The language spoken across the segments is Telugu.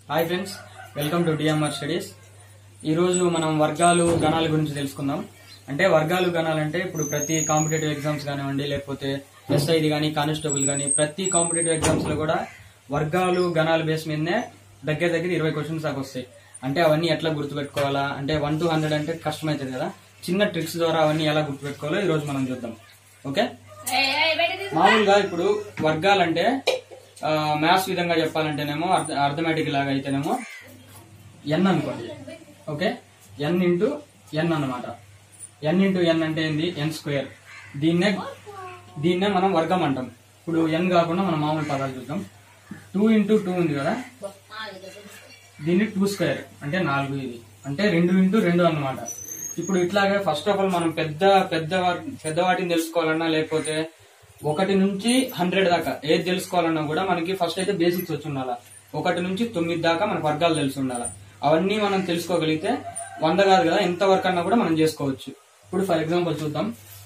Hi friends welcome to DMR studies ఈరోజు మనం వర్గాలు గణాల గురించి తెలుసుకుందాం అంటే వర్గాలు గణాలు అంటే ఇప్పుడు ప్రతి కాంపిటేటివ్ ఎగ్జామ్స్ కానివ్వండి లేకపోతే ఎస్ఐది కానీ కానిస్టేబుల్ కానీ ప్రతి కాంపిటేటివ్ ఎగ్జామ్స్ లో కూడా వర్గాలు గణాల బేస్ మీదనే దగ్గర దగ్గర ఇరవై క్వశ్చన్స్ దాకా వస్తాయి అంటే అవన్నీ ఎట్లా గుర్తుపెట్టుకోవాలా అంటే వన్ టు హండ్రెడ్ అంటే కష్టమవుతుంది కదా చిన్న ట్రిక్స్ ద్వారా అవన్నీ ఎలా గుర్తుపెట్టుకోవాలో ఈ రోజు మనం చూద్దాం ఓకే మామూలుగా ఇప్పుడు వర్గాలంటే మ్యాథ్స్ విధంగా చెప్పాలంటేనేమో అర్థమెటిక్ లాగా అయితేనేమో ఎన్ అనుకోండి ఓకే ఎన్ ఇంటూ ఎన్ అన్నమాట ఎన్ ఇంటూ ఎన్ అంటే ఏంది ఎన్ స్క్వేర్ దీన్నే దీన్నే మనం వర్గం అంటాం ఇప్పుడు ఎన్ కాకుండా మనం మామూలు పదాలు చూద్దాం టూ ఇంటూ టూ ఉంది కదా దీన్ని టూ స్క్వేర్ అంటే నాలుగు ఇది అంటే రెండు ఇంటూ రెండు అన్నమాట ఇప్పుడు ఇట్లాగే ఫస్ట్ ఆఫ్ ఆల్ మనం పెద్ద పెద్ద వా- పెద్ద వాటిని తెలుసుకోవాలన్నా లేకపోతే ఒకటి నుంచి హండ్రెడ్ దాకా ఏది తెలుసుకోవాలన్నా కూడా మనకి ఫస్ట్ అయితే బేసిక్స్ వచ్చి ఉండాలా ఒకటి నుంచి తొమ్మిది దాకా మనకు వర్గాలు తెలిసి ఉండాలా అవన్నీ మనం తెలుసుకోగలిగితే వంద కాదు కదా ఎంత వర్క్ అన్నా కూడా మనం చేసుకోవచ్చు ఇప్పుడు ఫర్ ఎగ్జాంపుల్ చూద్దాం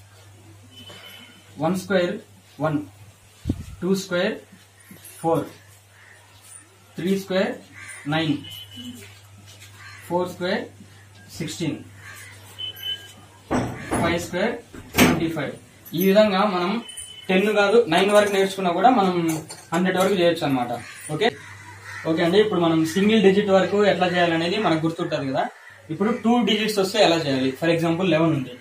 one square one two square four three square nine four square sixteen five square twenty five ఈ విధంగా మనం టెన్ కాదు నైన్ వరకు నేర్చుకున్నా కూడా మనం హండ్రెడ్ వరకు చేయొచ్చు అనమాట ఓకే ఓకే అండి ఇప్పుడు మనం సింగిల్ డిజిట్ వరకు ఎట్లా చేయాలనేది మనకు గుర్తుంటది కదా ఇప్పుడు టూ డిజిట్స్ వస్తే ఎలా చేయాలి ఫర్ ఎగ్జాంపుల్ లెవెన్ ఉంది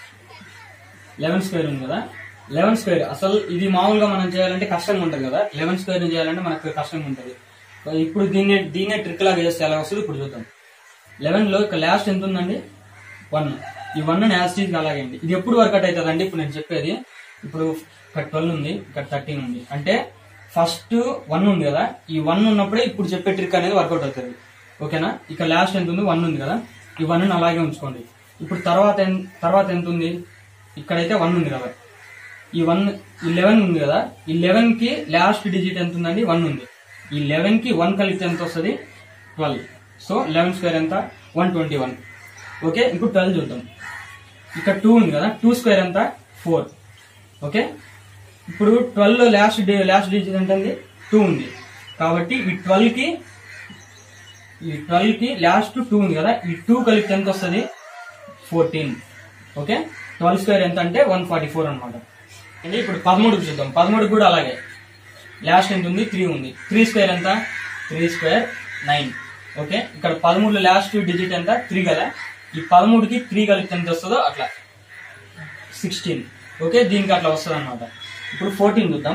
లెవెన్ స్క్వేర్ ఉంది కదా లెవెన్ స్క్వేర్ అసలు ఇది మామూలుగా మనం చేయాలంటే కష్టంగా ఉంటుంది కదా లెవెన్ స్క్వేర్ చేయాలంటే మనకు కష్టంగా ఉంటుంది ఇప్పుడు దీన్ని దీన్నే ట్రిక్ లాగా చేస్తే ఎలా వస్తుంది ఇప్పుడు చూద్దాం లెవెన్ లో ఇక లాస్ట్ ఎంత ఉందండి వన్ ఈ వన్ యాజ్ టీజ్ అలాగే అండి ఇది ఎప్పుడు వర్కౌట్ అవుతుంది అండి ఇప్పుడు నేను చెప్పేది ఇప్పుడు ఇక్కడ ట్వెల్వ్ ఉంది ఇక్కడ థర్టీన్ ఉంది అంటే ఫస్ట్ వన్ ఉంది కదా ఈ వన్ ఉన్నప్పుడే ఇప్పుడు చెప్పే ట్రిక్ అనేది వర్కౌట్ అవుతుంది ఓకేనా ఇక లాస్ట్ ఎంత ఉంది వన్ ఉంది కదా ఈ వన్ అలాగే ఉంచుకోండి ఇప్పుడు తర్వాత ఎన్- తర్వాత ఎంత ఉంది ఇక్కడైతే వన్ ఉంది కదా ఈ వన్ ఈ లెవెన్ ఉంది కదా ఈ లెవెన్ కి లాస్ట్ డిజిట్ ఎంత ఉందండి వన్ ఉంది ఈ లెవెన్ కి వన్ కలిపితే ఎంత వస్తుంది ట్వెల్వ్ సో లెవెన్ స్క్వేర్ ఎంత వన్ ట్వంటీ వన్ ఓకే ఇప్పుడు ట్వెల్వ్ చూద్దాం ఇక్కడ టూ ఉంది కదా టూ స్క్వేర్ ఎంత ఫోర్ ఓకే ఇప్పుడు ట్వెల్వ్ లాస్ట్ లాస్ట్ డిజిట్ ఎంత ఉంది టూ ఉంది కాబట్టి ఈ ట్వెల్వ్ కి ఈ ట్వెల్వ్ కి లాస్ట్ టూ ఉంది కదా ఈ టూ కలిపితే ఎంత వస్తుంది ఫోర్టీన్ ఓకే ట్వెల్వ్ స్క్వేర్ ఎంత అంటే వన్ ఫార్టీ ఫోర్ అనమాట అండి ఇప్పుడు పదమూడుకి చూద్దాం పదమూడుకి కూడా అలాగే లాస్ట్ ఎంత ఉంది త్రీ ఉంది త్రీ స్క్వేర్ ఎంత త్రీ స్క్వేర్ నైన్ ఓకే ఇక్కడ పదమూడులో లాస్ట్ డిజిట్ ఎంత త్రీ కదా ఈ పదమూడుకి త్రీ కలిపితే ఎంత వస్తుందో అట్లా సిక్స్టీన్ ఓకే దీనికి అట్లా వస్తుంది అనమాట ఇప్పుడు ఫోర్టీన్ చూద్దాం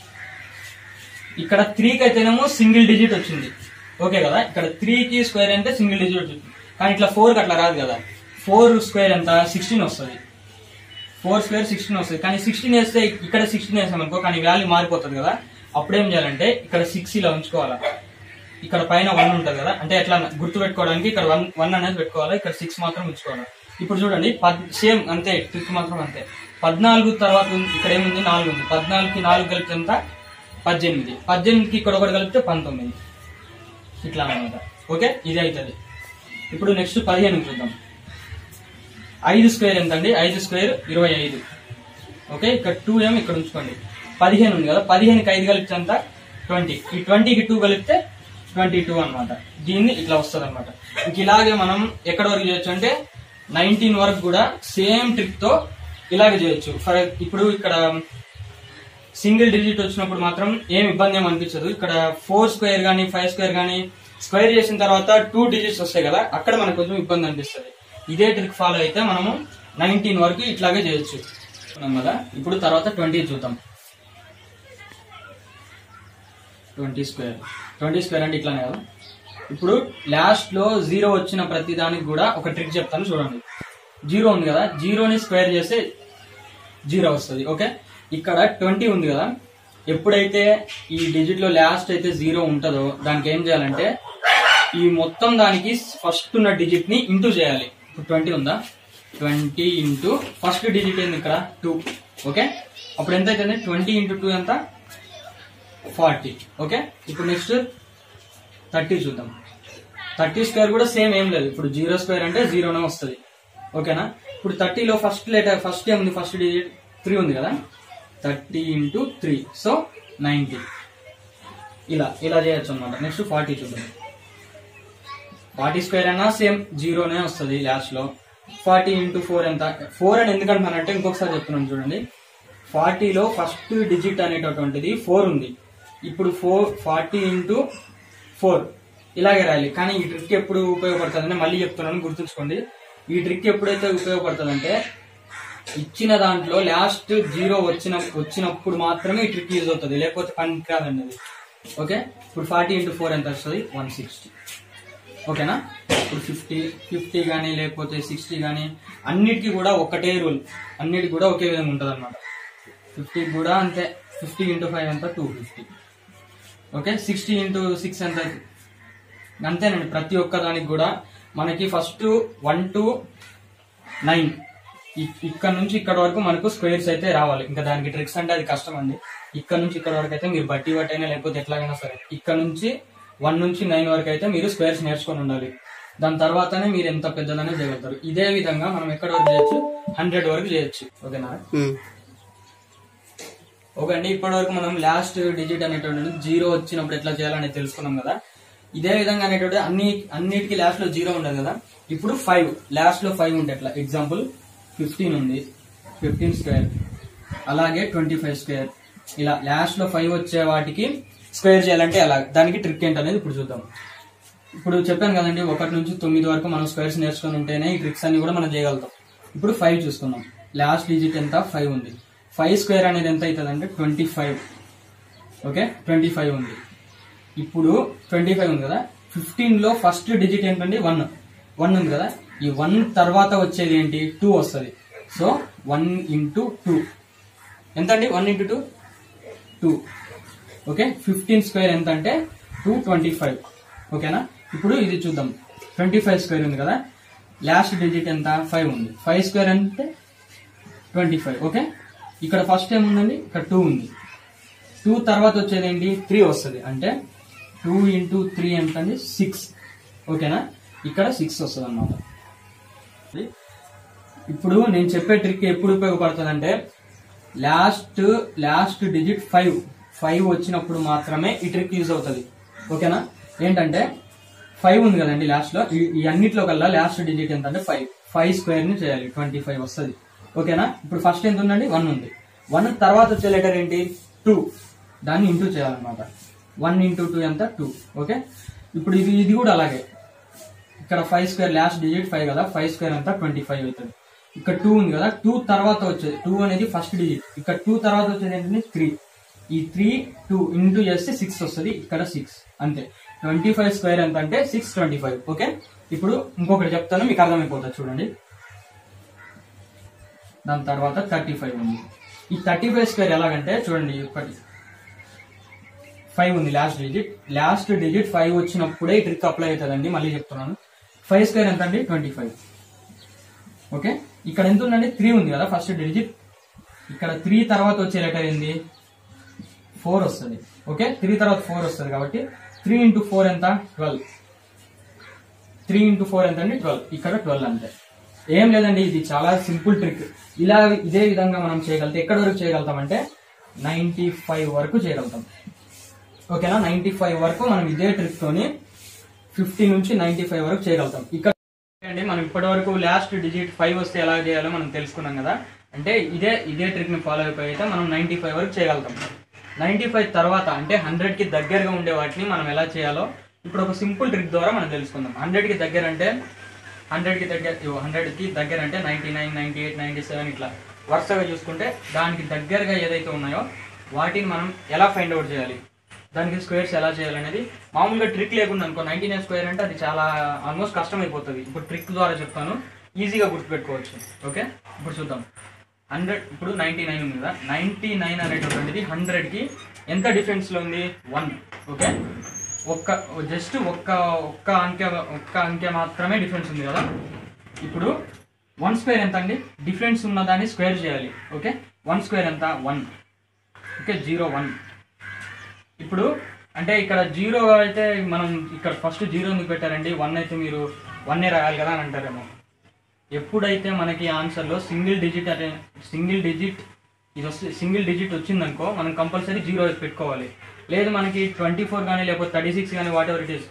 ఇక్కడ త్రీకి అయితేనేమో సింగిల్ డిజిట్ వచ్చింది ఓకే కదా ఇక్కడ త్రీకి స్క్వేర్ అంటే సింగిల్ డిజిట్ వచ్చింది కానీ ఇట్లా ఫోర్కి అట్లా రాదు కదా ఫోర్ స్క్వేర్ ఎంత సిక్స్టీన్ వస్తుంది ఫోర్ స్క్వేర్ సిక్స్టీన్ వస్తుంది కానీ సిక్స్టీన్ వేస్తే ఇక్కడ సిక్స్టీన్ వేసాం అనుకో కానీ వాల్యూ మారిపోతుంది కదా అప్పుడు ఏం చేయాలంటే ఇక్కడ సిక్స్ ఇలా ఉంచుకోవాలా ఇక్కడ పైన వన్ ఉంటుంది కదా అంటే ఎట్లా గుర్తు పెట్టుకోవడానికి ఇక్కడ వన్ వన్ అనేది పెట్టుకోవాలి ఇక్కడ సిక్స్ మాత్రం ఉంచుకోవాలి ఇప్పుడు చూడండి పద్ సేమ్ అంతే ట్రిక్ మాత్రం అంతే పద్నాలుగు తర్వాత ఉంది- ఇక్కడ ఏముంది నాలుగు ఉంది పద్నాలుగుకి నాలుగు కలిపితే ఎంత పద్దెనిమిది పద్దెనిమిదికి ఇక్కడ ఒకటి కలిపితే పంతొమ్మిది ఇట్లా అన్నమాట ఓకే ఇది అవుతుంది ఇప్పుడు నెక్స్ట్ పదిహేను చూద్దాం ఐదు స్క్వేర్ ఎంత అండి ఐదు స్క్వేర్ ఇరవై ఐదు ఓకే ఇక్కడ టూ ఏం ఇక్కడ ఉంచుకోండి పదిహేను ఉంది కదా పదిహేనుకి ఐదు కలిపితే ఎంత ట్వంటీ ఈ ట్వంటీకి టూ కలిపితే ట్వంటీ టూ అనమాట దీన్ని ఇట్లా వస్తుంది అనమాట ఇంక ఇలాగే మనం ఎక్కడ వరకు చేయొచ్చు అంటే నైన్టీన్ వరకు కూడా సేమ్ ట్రిక్ తో ఇలాగే చేయొచ్చు ఫర్ ఇప్పుడు ఇక్కడ సింగిల్ డిజిట్ వచ్చినప్పుడు మాత్రం ఏం ఇబ్బంది ఏం అనిపించదు ఇక్కడ ఫోర్ స్క్వేర్ గానీ ఫైవ్ స్క్వేర్ గానీ స్క్వేర్ చేసిన తర్వాత టూ డిజిట్స్ వస్తాయి కదా అక్కడ మనకు కొంచెం ఇబ్బంది అనిపిస్తుంది ఇదే ట్రిక్ ఫాలో అయితే మనము నైన్టీన్ వరకు ఇట్లాగే చేయొచ్చు ఉన్నాం కదా ఇప్పుడు తర్వాత ట్వంటీ చూద్దాం ట్వంటీ స్క్వేర్ ట్వంటీ స్క్వేర్ అంటే ఇట్లానే కదా ఇప్పుడు లాస్ట్ లో జీరో వచ్చిన ప్రతి దానికి కూడా ఒక ట్రిక్ చెప్తాను చూడండి జీరో ఉంది కదా జీరోని స్క్వేర్ చేస్తే జీరో వస్తుంది ఓకే ఇక్కడ ట్వంటీ ఉంది కదా ఎప్పుడైతే ఈ డిజిట్ లో లాస్ట్ అయితే జీరో ఉంటుందో దానికి ఏం చేయాలంటే ఈ మొత్తం దానికి ఫస్ట్ ఉన్న డిజిట్ ని ఇంటూ చేయాలి ఇప్పుడు ట్వంటీ ఉందా ట్వంటీ ఇంటూ ఫస్ట్ డిజిట్ ఏంది ఇక్కడ టూ ఓకే అప్పుడు ఎంత అవుతుంది ట్వంటీ ఇంటూ టూ ఎంత ఫార్టీ ఓకే ఇప్పుడు నెక్స్ట్ థర్టీ చూద్దాం థర్టీ స్క్వేర్ కూడా సేమ్ ఏం లేదు ఇప్పుడు జీరో స్క్వేర్ అంటే జీరోనే వస్తుంది ఓకేనా ఇప్పుడు థర్టీలో ఫస్ట్ లెటర్ ఫస్ట్ ఏముంది ఫస్ట్ డిజిట్ త్రీ ఉంది కదా thirty into three so ninety ఇలా ఇలా చేయొచ్చు అనమాట నెక్స్ట్ ఫార్టీ చూద్దాం ఫార్టీ స్క్వేర్ అయినా సేమ్ జీరోనే వస్తుంది లాస్ట్ లో ఫార్టీ ఇంటూ ఫోర్ ఎంత ఫోర్ అని ఎందుకంటున్నానంటే ఇంకొకసారి చెప్తున్నాను చూడండి ఫార్టీలో ఫస్ట్ డిజిట్ అనేటటువంటిది ఫోర్ ఉంది ఇప్పుడు ఫోర్ ఫార్టీ ఇంటూ ఫోర్ ఇలాగే రాయాలి కానీ ఈ ట్రిక్ ఎప్పుడు ఉపయోగపడుతుందంటే మళ్ళీ చెప్తున్నాను గుర్తుంచుకోండి ఈ ట్రిక్ ఎప్పుడైతే ఉపయోగపడుతుందంటే ఇచ్చిన దాంట్లో లాస్ట్ జీరో వచ్చిన వచ్చినప్పుడు మాత్రమే ఈ ట్రిక్ యూజ్ అవుతుంది లేకపోతే పని కాదండి అది ఓకే ఇప్పుడు ఫార్టీ ఇంటూ ఫోర్ ఎంత వస్తుంది వన్ సిక్స్టీ ఓకేనా ఇప్పుడు ఫిఫ్టీ ఫిఫ్టీ కానీ లేకపోతే సిక్స్టీ కానీ అన్నిటికీ కూడా ఒకటే రూల్ అన్నిటికి కూడా ఒకే విధంగా ఉంటుంది అనమాట ఫిఫ్టీ కూడా అంతే ఫిఫ్టీ ఇంటూ ఫైవ్ ఎంత two fifty okay sixty into six ఎంత అంతేనండి ప్రతి ఒక్క దానికి కూడా మనకి ఫస్ట్ వన్ టు నైన్ ఇక్కడ నుంచి ఇక్కడ వరకు మనకు స్క్వేర్స్ అయితే రావాలి ఇంకా దానికి ట్రిక్స్ అంటే అది కష్టం అండి ఇక్కడ నుంచి ఇక్కడ వరకు అయితే మీరు బట్టి బట్టి అయినా లేకపోతే ఎట్లాగైనా సరే ఇక్కడ నుంచి వన్ నుంచి నైన్ వరకు అయితే మీరు స్క్వేర్స్ నేర్చుకొని ఉండాలి దాని తర్వాతనే మీరు ఎంత పెద్దదనే చేయగలుగుతారు ఇదే విధంగా మనం ఎక్కడ వరకు చేయొచ్చు హండ్రెడ్ వరకు చేయొచ్చు ఓకేనా ఉమ్. ఓకే అండి ఇప్పటి వరకు మనం లాస్ట్ డిజిట్ అనేటువంటి జీరో వచ్చినప్పుడు ఎట్లా చేయాలనేది తెలుసుకున్నాం కదా ఇదే విధంగా అనేటువంటి అన్ని అన్నిటికీ లాస్ట్ లో జీరో ఉండదు కదా ఇప్పుడు ఫైవ్ లాస్ట్ లో ఫైవ్ ఉంటే ఎట్లా ఎగ్జాంపుల్ ఫిఫ్టీన్ ఉంది ఫిఫ్టీన్ స్క్వేర్ అలాగే ట్వంటీ ఫైవ్ స్క్వేర్ ఇలా లాస్ట్ లో ఫైవ్ వచ్చే వాటికి స్క్వేర్ చేయాలంటే అలా దానికి ట్రిక్ ఏంటనేది ఇప్పుడు చూద్దాం ఇప్పుడు చెప్పాను కదండి ఒకటి నుంచి తొమ్మిది వరకు మనం స్క్వేర్స్ నేర్చుకుని ఉంటేనే ఈ ట్రిక్స్ అన్ని కూడా మనం చేయగలుగుతాం ఇప్పుడు ఫైవ్ చూసుకుందాం లాస్ట్ డిజిట్ ఎంత ఫైవ్ ఉంది ఫైవ్ స్క్వేర్ అనేది ఎంత అవుతుంది అంటే twenty five okay twenty five ఉంది ఇప్పుడు ట్వంటీ ఫైవ్ ఉంది కదా ఫిఫ్టీన్ లో ఫస్ట్ డిజిట్ ఏంటండి వన్ వన్ ఉంది కదా ఈ వన్ తర్వాత వచ్చేది ఏంటి టూ వస్తుంది సో వన్ ఇంటూ టూ ఎంత అండి one into two two okay fifteen square ఎంత అంటే టూ ట్వంటీ ఫైవ్ ఓకేనా ఇప్పుడు ఇది చూద్దాం ట్వంటీ ఫైవ్ స్క్వేర్ ఉంది కదా లాస్ట్ డిజిట్ ఎంత ఫైవ్ ఉంది ఫైవ్ స్క్వేర్ అంటే ట్వంటీ ఫైవ్ ఓకే ఇక్కడ ఫస్ట్ ఏముందండి ఇక్కడ టూ ఉంది టూ తర్వాత వచ్చేది ఏంటి త్రీ వస్తుంది అంటే టూ ఇంటూ త్రీ ఎంత అండి సిక్స్ ఓకేనా ఇక్కడ సిక్స్ వస్తుంది అనమాట ఇప్పుడు నేను చెప్పే ట్రిక్ ఎప్పుడు ఉపయోగపడుతుంది అంటే last last digit five five వచ్చినప్పుడు మాత్రమే ఈ ట్రిక్ యూజ్ అవుతుంది ఓకేనా ఏంటంటే ఫైవ్ ఉంది కదండి లాస్ట్ లో ఈ- ఈ అన్నిట్లో కల్లా లాస్ట్ డిజిట్ ఎంత అంటే ఫైవ్ ఫైవ్ స్క్వేర్ ని చేయాలి ట్వంటీ ఫైవ్ వస్తుంది ఓకేనా ఇప్పుడు ఫస్ట్ ఎంత ఉందండి వన్ ఉంది వన్ తర్వాత వచ్చే లెటర్ ఏంటి టూ దాన్ని ఇంటూ చేయాలన్నమాట వన్ ఇంటూ టూ ఎంత టూ ఓకే ఇప్పుడు ఇది ఇది కూడా అలాగే ఇక్కడ five square last digit five కదా ఫైవ్ స్క్వేర్ అంతా ట్వంటీ ఫైవ్ అవుతుంది ఇక్కడ టూ ఉంది కదా టూ తర్వాత వచ్చేది టూ అనేది ఫస్ట్ డిజిట్ ఇక్కడ టూ తర్వాత వచ్చేది ఏంటంటే త్రీ ఈ త్రీ టూ ఇంటూ చేస్తే సిక్స్ వస్తుంది ఇక్కడ సిక్స్ అంతే ట్వంటీ ఫైవ్ స్క్వేర్ ఎంత అంటే సిక్స్ ట్వంటీ ఫైవ్ ఓకే ఇప్పుడు ఇంకొకటి చెప్తాను మీకు అర్థమైపోతుంది చూడండి దాని తర్వాత థర్టీ ఫైవ్ ఉంది ఈ థర్టీ ఫైవ్ స్క్వేర్ ఎలాగంటే చూడండి ఒకటి ఫైవ్ ఉంది last digit last digit five వచ్చినప్పుడే ఈ ట్రిక్ అప్లై అవుతుందండి మళ్ళీ చెప్తున్నాను ఫైవ్ స్క్వేర్ ఎంత అండి ట్వంటీ ఫైవ్ ఓకే ఇక్కడ ఎంత ఉందండి త్రీ ఉంది కదా ఫస్ట్ డిజిట్ ఇక్కడ త్రీ తర్వాత వచ్చే లెటర్ ఏంది ఫోర్ వస్తుంది ఓకే త్రీ తర్వాత ఫోర్ వస్తుంది కాబట్టి త్రీ ఇంటూ ఫోర్ ఎంత ట్వెల్వ్ త్రీ ఇంటూ ఫోర్ ఎంత అండి ట్వెల్వ్ ఇక్కడ ట్వెల్వ్ అంతే ఏం లేదండి ఇది చాలా సింపుల్ ట్రిక్ ఇలా ఇదే విధంగా మనం చేయగలితే ఎక్కడి వరకు చేయగలుగుతాం అంటే నైన్టీ ఫైవ్ వరకు చేయగలుగుతాం ఓకేనా నైన్టీ ఫైవ్ వరకు మనం ఇదే ట్రిక్ తోని ఫిఫ్టీ నుంచి నైన్టీ ఫైవ్ వరకు చేయగలుగుతాం ఇక్కడ అండి మనం ఇప్పటి వరకు లాస్ట్ డిజిట్ ఫైవ్ వస్తే ఎలా చేయాలో మనం తెలుసుకున్నాం కదా అంటే ఇదే ఇదే ట్రిక్ ని ఫాలో అయిపోయి అయితే మనం నైన్టీ ఫైవ్ వరకు చేయగలుగుతాం నైన్టీ ఫైవ్ తర్వాత అంటే హండ్రెడ్ కి దగ్గరగా ఉండే వాటిని మనం ఎలా చేయాలో ఇప్పుడు ఒక సింపుల్ ట్రిక్ ద్వారా మనం తెలుసుకుందాం హండ్రెడ్ కి దగ్గర అంటే హండ్రెడ్ కి దగ్గర హండ్రెడ్ కి దగ్గర అంటే ninety nine ninety eight ninety seven ఇట్లా వరుసగా చూసుకుంటే దానికి దగ్గరగా ఏదైతే ఉన్నాయో వాటిని మనం ఎలా ఫైండ్ అవుట్ చేయాలి దానికి స్క్వేర్స్ ఎలా చేయాలనేది మామూలుగా ట్రిక్ లేకుండా అనుకో నైన్టీ నైన్ స్క్వేర్ అంటే అది చాలా ఆల్మోస్ట్ కష్టం అయిపోతుంది ఇప్పుడు ట్రిక్ ద్వారా చెప్తాను ఈజీగా గుర్తుపెట్టుకోవచ్చు ఓకే ఇప్పుడు చూద్దాం హండ్రెడ్ ఇప్పుడు నైన్టీ నైన్ ఉంది కదా నైన్టీ నైన్ అనేటటువంటిది హండ్రెడ్ కి ఎంత డిఫరెన్స్ లో ఉంది వన్ ఓకే ఒక్క జస్ట్ ఒక్క ఒక్క అంకె ఒక్క అంకె మాత్రమే డిఫరెన్స్ ఉంది కదా ఇప్పుడు వన్ స్క్వేర్ ఎంత అండి డిఫరెన్స్ ఉన్న దాన్ని స్క్వేర్ చేయాలి ఓకే వన్ స్క్వేర్ ఎంత వన్ ఓకే జీరో వన్ ఇప్పుడు అంటే ఇక్కడ జీరో అయితే మనం ఇక్కడ ఫస్ట్ జీరో ఎందుకు పెట్టారండి వన్ అయితే మీరు వన్ రాయాలి కదా అని అంటారేమో ఎప్పుడైతే మనకి ఆన్సర్లో సింగిల్ డిజిట్ అనే సింగిల్ డిజిట్ ఇది వస్తే సింగిల్ డిజిట్ వచ్చిందనుకో మనం కంపల్సరీ జీరో పెట్టుకోవాలి లేదు మనకి ట్వంటీ ఫోర్ కానీ లేకపోతే థర్టీ సిక్స్ కానీ వాట్ ఎవర్ ఇట్ ఈస్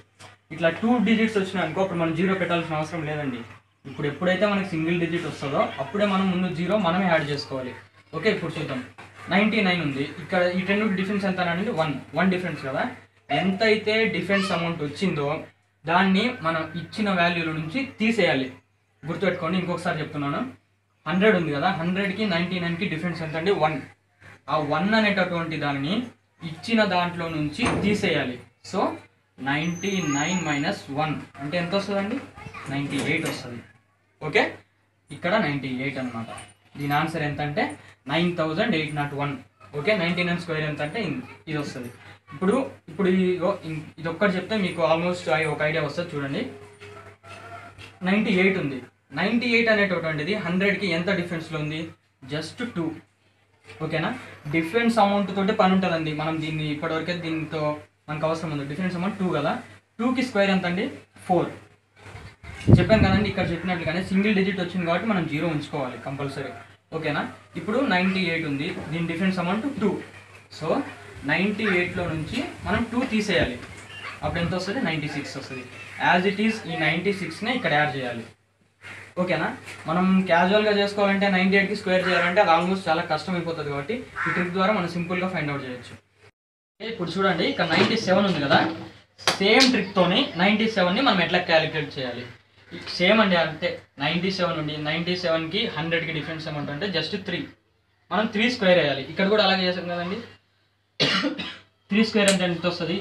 ఇట్లా టూ డిజిట్స్ వచ్చినాయి అనుకో అప్పుడు మనం జీరో పెట్టాల్సిన అవసరం లేదండి ఇప్పుడు ఎప్పుడైతే మనకి సింగిల్ డిజిట్ వస్తుందో అప్పుడే మనం ముందు జీరో మనమే యాడ్ చేసుకోవాలి ఓకే ఇప్పుడు చూద్దాం నైంటీ నైన్ ఉంది ఇక్కడ ఈ టెన్ డిఫరెన్స్ ఎంత అనేది వన్ వన్ డిఫరెన్స్ కదా ఎంత అయితే డిఫరెన్స్ అమౌంట్ వచ్చిందో దాన్ని మనం ఇచ్చిన వాల్యూల నుంచి తీసేయాలి గుర్తుపెట్టుకోండి ఇంకొకసారి చెప్తున్నాను హండ్రెడ్ ఉంది కదా హండ్రెడ్కి నైంటీ నైన్కి డిఫరెన్స్ ఎంత అండి వన్ ఆ వన్ అనేటటువంటి దానిని ఇచ్చిన దాంట్లో నుంచి తీసేయాలి so ninety nine minus one అంటే ఎంత వస్తుందండి నైంటీ ఎయిట్ వస్తుంది ఓకే ఇక్కడ నైంటీ ఎయిట్ అనమాట దీని ఆన్సర్ ఎంత అంటే nine thousand eight nought one okay ninety nine square ఎంత అంటే ఇన్- ఇది వస్తుంది ఇప్పుడు ఇప్పుడు ఇగో ఇన్- ఇది ఒక్కటి చెప్తే మీకు ఆల్మోస్ట్ ఒక ఐడియా వస్తుంది చూడండి నైంటీ ఎయిట్ ఉంది నైంటీ ఎయిట్ అనేటటువంటిది హండ్రెడ్కి ఎంత డిఫరెన్స్లో ఉంది జస్ట్ టూ ఓకేనా డిఫరెన్స్ అమౌంట్ తోటి పని ఉంటుందండి మనం దీన్ని ఇప్పటివరకే దీంతో మనకు అవసరం ఉంది డిఫరెన్స్ అమౌంట్ టూ కదా టూకి స్క్వేర్ ఎంత అండి ఫోర్ చెప్పాను కదండి ఇక్కడ చెప్పినట్లుగానే సింగిల్ డిజిట్ వచ్చింది కాబట్టి మనం జీరో ఉంచుకోవాలి కంపల్సరీ ఓకేనా ఇప్పుడు నైంటీ ఎయిట్ ఉంది దీని difference amount two so ninety ఎయిట్లో నుంచి మనం టూ తీసేయాలి అప్పుడు ఎంత వస్తుంది నైంటీ సిక్స్ వస్తుంది యాజ్ ఇట్ ఈస్ ఈ నైంటీ సిక్స్నే ఇక్కడ యాడ్ చేయాలి ఓకేనా మనం క్యాజువల్గా చేసుకోవాలంటే నైంటీ ఎయిట్కి స్క్వేర్ చేయాలంటే అది ఆల్మోస్ట్ చాలా కష్టం అయిపోతుంది కాబట్టి ఈ ట్రిక్ ద్వారా మనం సింపుల్గా ఫైండ్ అవుట్ చేయొచ్చు ఇప్పుడు చూడండి ఇక్కడ నైంటీ సెవెన్ ఉంది కదా సేమ్ ట్రిక్తోని నైంటీ సెవెన్ని మనం ఎట్లా క్యాలిక్యులేట్ చేయాలి సేమ్ అండి అంతే నైంటీ సెవెన్ ఉంది నైంటీ సెవెన్కి హండ్రెడ్కి డిఫరెన్స్ అమౌంట్ అంటే జస్ట్ త్రీ మనం త్రీ స్క్వేర్ వేయాలి ఇక్కడ కూడా అలాగే చేసాం కదండి త్రీ స్క్వేర్ అంటే ఎంత వస్తుంది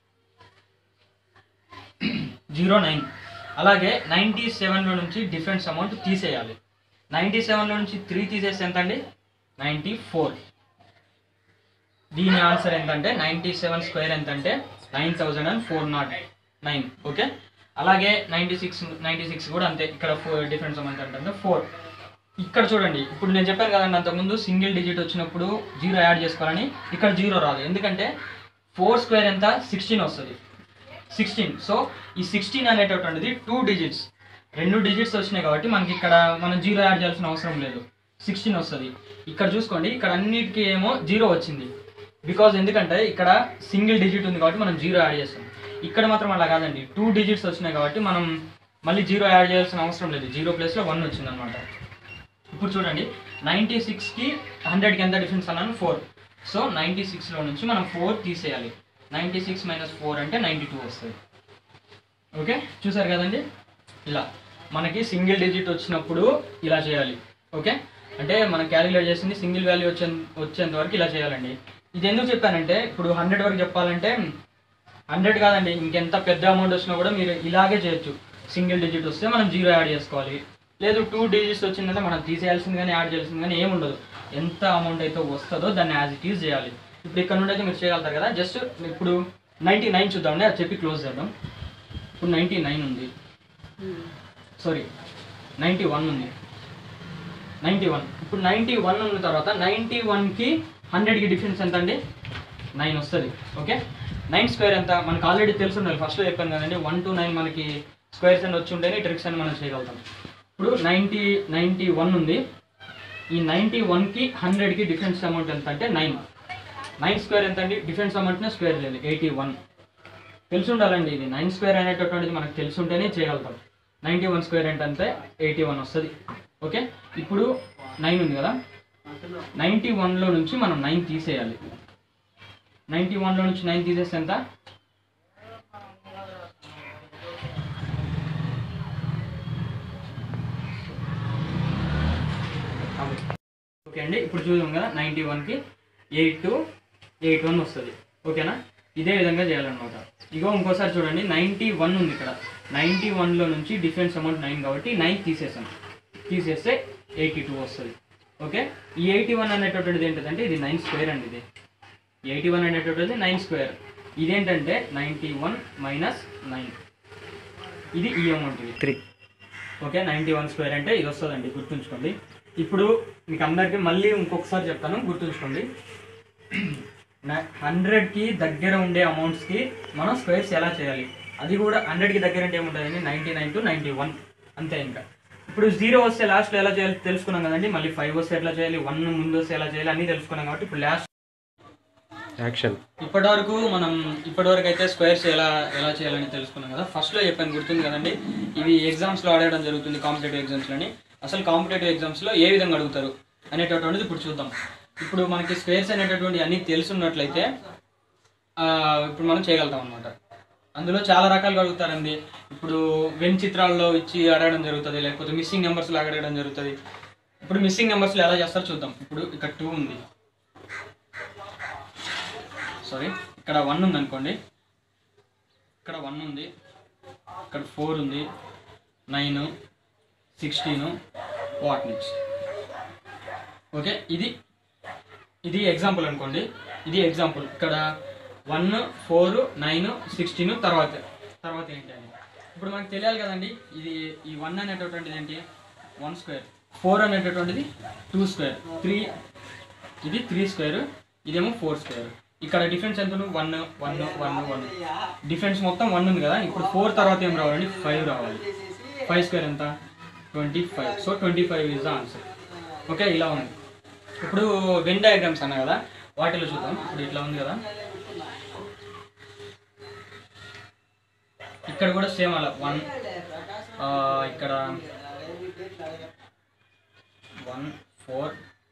జీరో నైన్ అలాగే నైంటీ సెవెన్లో నుంచి డిఫరెన్స్ అమౌంట్ తీసేయాలి నైంటీ సెవెన్లో నుంచి త్రీ తీసేస్తే ఎంత అండి నైంటీ ఫోర్ దీని ఆన్సర్ ఎంతంటే నైంటీ సెవెన్ స్క్వేర్ ఎంతంటే nine thousand and four nought nine okay అలాగే నైంటీ సిక్స్ నైంటీ సిక్స్ కూడా అంతే ఇక్కడ ఫోర్ డిఫరెన్స్ అమౌంట్ అంటే ఫోర్ ఇక్కడ చూడండి ఇప్పుడు నేను చెప్పాను కదండి అంతకుముందు సింగిల్ డిజిట్ వచ్చినప్పుడు జీరో యాడ్ చేసుకోవాలని ఇక్కడ జీరో రాదు ఎందుకంటే ఫోర్ స్క్వేర్ ఎంత సిక్స్టీన్ వస్తుంది సిక్స్టీన్ సో ఈ సిక్స్టీన్ అనేటటువంటిది టూ డిజిట్స్ రెండు డిజిట్స్ వచ్చినాయి కాబట్టి మనకి ఇక్కడ మనం జీరో యాడ్ చేయాల్సిన అవసరం లేదు సిక్స్టీన్ వస్తుంది ఇక్కడ చూసుకోండి ఇక్కడ అన్నిటికీ ఏమో జీరో వచ్చింది బికాజ్ ఎందుకంటే ఇక్కడ సింగిల్ డిజిట్ ఉంది కాబట్టి మనం జీరో యాడ్ చేస్తాం ఇక్కడ మాత్రం అలా కాదండి టూ డిజిట్స్ వచ్చినాయి కాబట్టి మనం మళ్ళీ జీరో యాడ్ చేయాల్సిన అవసరం లేదు జీరో ప్లేస్లో వన్ వచ్చింది అనమాట ఇప్పుడు చూడండి నైంటీ సిక్స్కి హండ్రెడ్కి ఎంత డిఫరెన్స్ అన్నాను ఫోర్ సో నైంటీ సిక్స్లో నుంచి మనం ఫోర్ తీసేయాలి నైంటీ సిక్స్ మైనస్ ఫోర్ అంటే నైంటీ టూ వస్తుంది ఓకే చూసారు కదండి ఇలా మనకి సింగిల్ డిజిట్ వచ్చినప్పుడు ఇలా చేయాలి ఓకే అంటే మనం క్యాలిక్యులేట్ చేసింది సింగిల్ వాల్యూ వచ్చే వచ్చేంత వరకు ఇలా చేయాలండి ఇది ఎందుకు చెప్పానంటే ఇప్పుడు హండ్రెడ్ వరకు చెప్పాలంటే హండ్రెడ్ కాదండి ఇంకెంత పెద్ద అమౌంట్ వచ్చినా కూడా మీరు ఇలాగే చేయొచ్చు సింగిల్ డిజిట్ వస్తే మనం జీరో యాడ్ చేసుకోవాలి లేదు టూ డిజిట్స్ వచ్చిందంటే మనం తీసేయాల్సింది కానీ యాడ్ చేయాల్సింది కానీ ఏముండదు ఎంత అమౌంట్ అయితే వస్తుందో దాన్ని యాజ్ ఇట్ ఈజ్ చేయాలి ఇప్పుడు ఇక్కడ నుండి అయితే మీరు చేయగలుగుతారు కదా జస్ట్ ఇప్పుడు నైంటీ నైన్ చూద్దామండి అది చెప్పి క్లోజ్ చేద్దాం ఇప్పుడు నైంటీ నైన్ ఉంది సారీ నైంటీ వన్ ఉంది నైంటీ వన్ ఇప్పుడు నైంటీ వన్ ఉన్న తర్వాత నైంటీ వన్కి హండ్రెడ్కి డిఫరెన్స్ ఎంత అండి నైన్ వస్తుంది ఓకే నైన్ స్క్వేర్ ఎంత మనకు ఆల్రెడీ తెలుసు ఉండాలి ఫస్ట్లో చెప్పాను కదండి వన్ టు నైన్ మనకి స్క్వేర్స్ అని వచ్చి ఉంటేనే ట్రిక్స్ అని మనం చేయగలుగుతాం ఇప్పుడు నైంటీ నైంటీ వన్ ఉంది ఈ నైంటీ వన్కి హండ్రెడ్కి డిఫరెన్స్ అమౌంట్ ఎంత అంటే నైన్ నైన్ స్క్వేర్ ఎంత అండి డిఫరెన్స్ అమౌంట్నే స్క్వేర్ లేదు ఎయిటీ వన్ తెలిసి ఉండాలండి ఇది నైన్ స్క్వేర్ అనేటటువంటిది మనకు తెలిసి ఉంటేనే చేయగలుగుతాం నైంటీ వన్ స్క్వేర్ అంటే అంతే ఎయిటీ వన్ వస్తుంది ఓకే ఇప్పుడు నైన్ ఉంది కదా నైంటీ వన్లో నుంచి మనం నైన్ తీసేయాలి నైంటీ వన్లో నుంచి నైన్ తీసేస్తే ఎంత ఓకే అండి ఇప్పుడు చూద్దాం కదా నైంటీ వన్కి ఎయిట్ టు ఎయిట్ వన్ వస్తుంది ఓకేనా ఇదే విధంగా చేయాలన్నమాట ఇగో ఇంకోసారి చూడండి నైంటీ వన్ ఉంది ఇక్కడ నైంటీ వన్లో నుంచి డిఫరెన్స్ అమౌంట్ నైన్ కాబట్టి నైన్ తీసేసాం తీసేస్తే ఎయిటీ టూ వస్తుంది ఓకే ఈ ఎయిటీ వన్ అనేటటువంటిది ఏంటంటే ఇది నైన్ స్క్వేర్ అండి ఇది ఎయిటీ వన్ అనేటటువంటిది నైన్ స్క్వేర్ ఇదేంటంటే నైంటీ వన్ మైనస్ నైన్ ఇది ఈ అమౌంట్ ఇది three okay ninety one square అంటే ఇది వస్తుందండి గుర్తుంచుకోండి ఇప్పుడు మీకు అందరికీ మళ్ళీ ఇంకొకసారి చెప్తాను గుర్తుంచుకోండి హండ్రెడ్కి దగ్గర ఉండే అమౌంట్స్కి మనం స్క్వేర్స్ ఎలా చేయాలి అది కూడా హండ్రెడ్కి దగ్గర అంటే ఏముంటుందండి ninety nine to ninety one అంతే ఇంకా ఇప్పుడు జీరో వస్తే లాస్ట్లో ఎలా చేయాలి తెలుసుకున్నాం కదండి మళ్ళీ ఫైవ్ వస్తే ఎట్లా చేయాలి వన్ ముందు వస్తే ఎలా చేయాలి అన్నీ తెలుసుకున్నాం కాబట్టి ఇప్పుడు లాస్ట్ యాక్షన్ ఇప్పటి వరకు మనం ఇప్పటి వరకు అయితే స్క్వేర్స్ ఎలా ఎలా చేయాలని తెలుసుకున్నాం కదా ఫస్ట్లో చెప్పాను గుర్తుంది కదండి ఇవి ఎగ్జామ్స్లో అడగడం జరుగుతుంది కాంపిటేటివ్ ఎగ్జామ్స్లోని అసలు కాంపిటేటివ్ ఎగ్జామ్స్లో ఏ విధంగా అడుగుతారు అనేటటువంటిది ఇప్పుడు చూద్దాం ఇప్పుడు మనకి స్క్వేర్స్ అనేటటువంటి అన్నీ తెలుసున్నట్లయితే ఆ, ఇప్పుడు మనం చేయగలుగుతాం అనమాట అందులో చాలా రకాలుగా అడుగుతారండి ఇప్పుడు వెన్ చిత్రాల్లో ఇచ్చి అడగడం జరుగుతుంది లేకపోతే మిస్సింగ్ నెంబర్స్లో అడగడం జరుగుతుంది ఇప్పుడు మిస్సింగ్ నెంబర్స్లో ఎలా చేస్తారో చూద్దాం ఇప్పుడు ఇక్కడ టూ ఉంది సారీ ఇక్కడ వన్ ఉంది అనుకోండి ఇక్కడ వన్ ఉంది ఇక్కడ ఫోర్ ఉంది nine sixteen what next okay ఇది ఇది ఎగ్జాంపుల్ అనుకోండి ఇది ఎగ్జాంపుల్ ఇక్కడ వన్ ఫోర్ నైన్ సిక్స్టీన్ తర్వాత తర్వాత ఏంటి అని ఇప్పుడు మనకు తెలియాలి కదండి ఇది ఈ వన్ అనేటటువంటిది ఏంటి వన్ స్క్వేర్ ఫోర్ అనేటటువంటిది టూ స్క్వేర్ త్రీ ఇది త్రీ స్క్వేర్ ఇదేమో ఫోర్ స్క్వేర్ ఇక్కడ డిఫరెన్స్ ఎంత one one one one difference మొత్తం వన్ ఉంది కదా ఇప్పుడు ఫోర్ తర్వాత ఏం రావాలండి ఫైవ్ రావాలి ఫైవ్ స్క్వేర్ ఎంత twenty five so twenty five is the answer okay ఇలా ఉంది ఇప్పుడు వెన్ డయాగ్రామ్స్ అన్నా కదా వాటిలో చూద్దాం ఇప్పుడు ఇట్లా ఉంది కదా ఇక్కడ కూడా సేమ్ అలా వన్ ఇక్కడ వన్ ఫోర్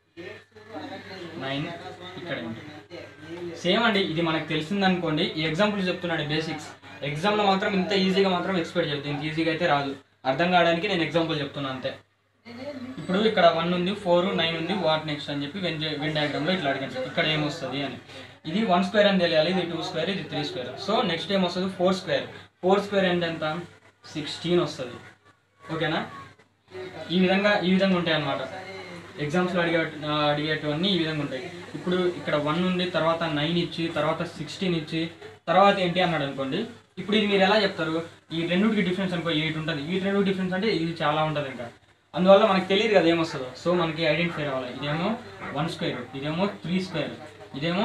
నైన్ ఇక్కడ సేమ్ అండి ఇది మనకు తెలిసింది అనుకోండి ఈ ఎగ్జాంపుల్ చెప్తున్నాడు బేసిక్స్ ఎగ్జామ్లో మాత్రం ఇంత ఈజీగా మాత్రం ఎక్స్పెక్ట్ చేయొద్దు ఇంత ఈజీగా అయితే రాదు అర్థం కావడానికి నేను ఎగ్జాంపుల్ చెప్తున్నాను అంతే ఇప్పుడు ఇక్కడ వన్ ఉంది ఫోర్ నైన్ ఉంది వాట్ నెక్స్ట్ అని చెప్పి వెన్ వెన్ డయాగ్రామ్లో ఇట్లా అడిగాను ఇక్కడ ఏమొస్తుంది అని ఇది వన్ స్క్వేర్ అని తెలియాలి ఇది టూ స్క్వేర్ ఇది త్రీ స్క్వేర్ సో నెక్స్ట్ ఏం వస్తుంది ఫోర్ స్క్వేర్ ఫోర్ స్క్వేర్ అంటే ఎంత సిక్స్టీన్ వస్తుంది ఓకేనా ఈ విధంగా ఈ విధంగా ఉంటాయి అన్నమాట ఎగ్జామ్స్లో అడిగే అడిగేటివన్నీ ఈ విధంగా ఉంటాయి ఇప్పుడు ఇక్కడ వన్ ఉంది తర్వాత నైన్ ఇచ్చి తర్వాత సిక్స్టీన్ ఇచ్చి తర్వాత ఏంటి అన్నాడు అనుకోండి ఇప్పుడు ఇది మీరు ఎలా చెప్తారు ఈ రెండుకి డిఫరెన్స్ అనుకో ఎయిట్ ఉంటుంది ఈ రెండు డిఫరెన్స్ అంటే ఇది చాలా ఉంటుంది ఇంకా అందువల్ల మనకు తెలియదు కదా ఏమొస్తుందో సో మనకి ఐడెంటిఫై రావాలి ఇదేమో వన్ స్క్వేర్ ఇదేమో త్రీ స్క్వేర్ ఇదేమో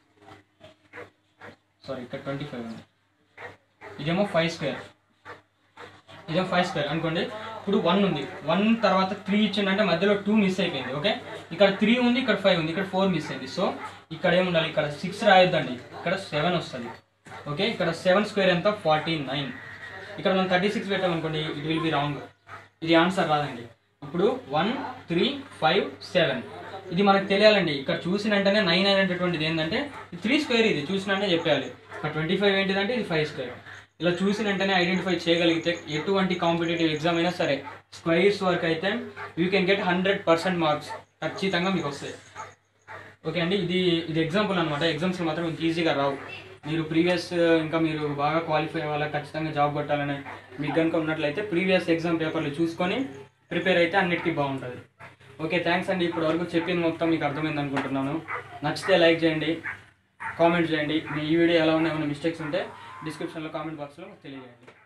సారీ ఇక్కడ ట్వంటీ ఫైవ్ ఉంది ఇదేమో ఫైవ్ స్క్వేర్ ఇదేమో ఫైవ్ స్క్వేర్ అనుకోండి ఇప్పుడు వన్ ఉంది వన్ తర్వాత త్రీ ఇచ్చిందంటే మధ్యలో టూ మిస్ అయిపోయింది ఓకే ఇక్కడ త్రీ ఉంది ఇక్కడ ఫైవ్ ఉంది ఇక్కడ ఫోర్ మిస్ అయింది సో ఇక్కడ ఏముండాలి ఇక్కడ సిక్స్ రాయొద్దండి ఇక్కడ సెవెన్ వస్తుంది ఓకే ఇక్కడ సెవెన్ స్క్వేర్ ఎంత ఫార్టీ నైన్ ఇక్కడ మనం థర్టీ సిక్స్ పెట్టామనుకోండి ఇట్ విల్ బి రాంగ్ ఇది ఆన్సర్ రాదండి ఇప్పుడు వన్ త్రీ ఫైవ్ సెవెన్ ఇది మనకు తెలియాలండి ఇక్కడ చూసిన వెంటనే నైన్ అనేటటువంటిది ఏంటంటే త్రీ స్క్వేర్ ఇది చూసిన వెంటనే చెప్పాలి ఇక్కడ ట్వంటీ ఫైవ్ ఏంటిదంటే ఇది ఫైవ్ స్క్వేర్ ఇలా చూసిన వెంటనే ఐడెంటిఫై చేయగలిగితే ఎటువంటి కాంపిటేటివ్ ఎగ్జామ్ అయినా సరే స్క్వైర్స్ వరకు అయితే you can get hundred percent marks ఖచ్చితంగా మీకు వస్తాయి ఓకే అండి ఇది ఇది ఎగ్జాంపుల్ అనమాట ఎగ్జామ్స్ మాత్రం ఇంత ఈజీగా రావు మీరు ప్రీవియస్ ఇంకా మీరు బాగా క్వాలిఫై అవ్వాలా ఖచ్చితంగా జాబ్ కొట్టాలని మీకు కనుక ఉన్నట్లయితే ప్రీవియస్ ఎగ్జామ్ పేపర్లు చూసుకొని ప్రిపేర్ అయితే అన్నిటికీ బాగుంటుంది ఓకే థ్యాంక్స్ అండి ఇప్పటి వరకు చెప్పింది మొత్తం మీకు అర్థమైంది అనుకుంటున్నాను నచ్చితే లైక్ చేయండి కామెంట్ చేయండి మీ ఈ వీడియో ఎలా ఉన్నాయి ఏమైనా మిస్టేక్స్ ఉంటే డిస్క్రిప్షన్లో కామెంట్ బాక్స్లో తెలియజేయండి